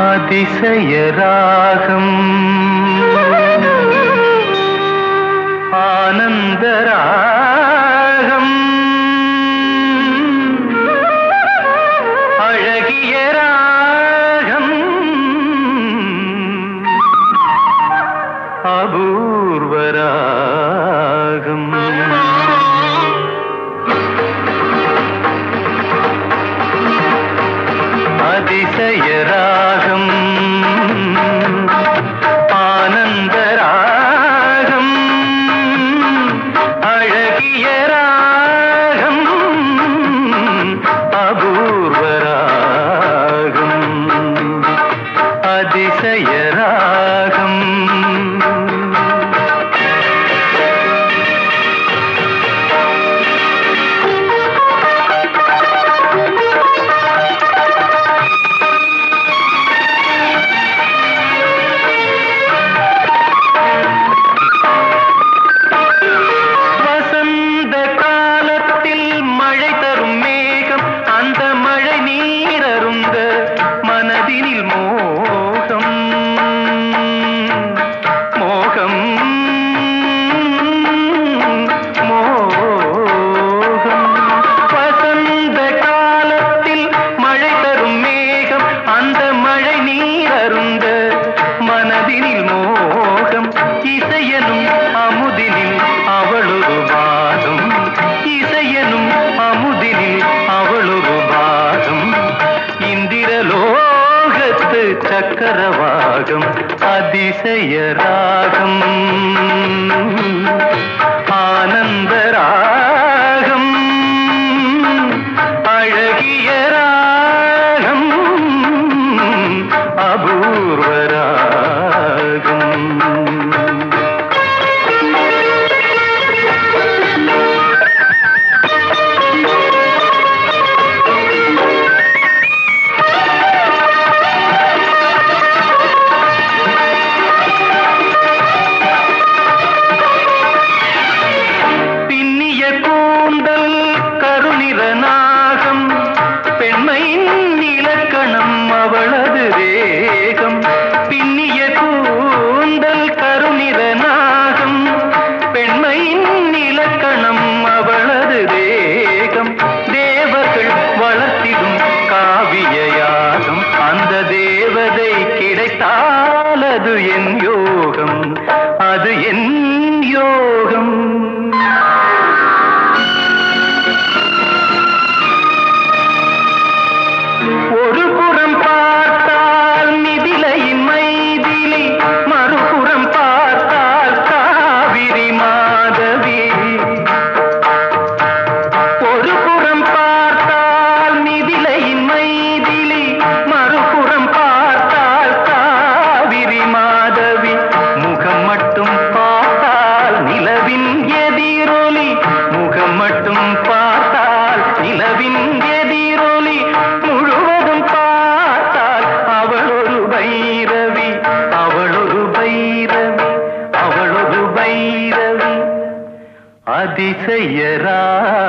அதிசய ராகம் ஆனந்த ராகம் அழகிய ராகம் அபூர்வ ராகம் அதிசய ராகம் ஆனந்த ராகம் அழகிய ராகம் அபூர்வ ராகம் அதிசய ராகம் வசந்த காலத்தில் மழை தரும் மேகம் அந்த மழை நீரருந்த மனதினில் மோகம் மோகம் மோகம் வசந்த காலத்தில் மழை தரும் மேகம் அந்த மழை நீரருந்த மனதினில் மோகம் இசையனும் அமுதினில் அவளொரு வாதம் இசையனும் அமுதினில் அவளொரு வாதம் இந்திரலோகத்து சக்கரவாகம் அதிசய ராகம் ஆனந்த ராகம் அழகிய ராகம் அபூர்வ ராகம் பின்னிய கூந்தல் கருநிற நாகம் பெண்மையின் இலக்கணம் அவளது தேகம் பின்னிய கூந்தல் கருநிற நாகம் பெண்மையின் இலக்கணம் அவளது தேகம் தேவர்கள் வளர்த்திடும் காவிய யாகம் அந்த தேவதை கிடைத்தால் அது என் யோகம் அது என் யோகம் ஒரு புறம் பார்த்தால் மிதிலையின் மைதிலி மறுபுறம் பார்த்தால் காவிரி மாதவி ஒரு புறம் பார்த்தால் மிதிலையின் மைதிலி மறுபுறம் பார்த்தால் காவிரி மாதவி முகம் மட்டும் பார்த்தால் நிலவின் எதிரொலி முகம் மட்டும் பார்த்தால் நிலவின் எதிரொலி முழுவதும் பார்த்தால் அவளொரு பைரவி அவளொரு பைரவி அவளொரு பைரவி அதிசய ராகம்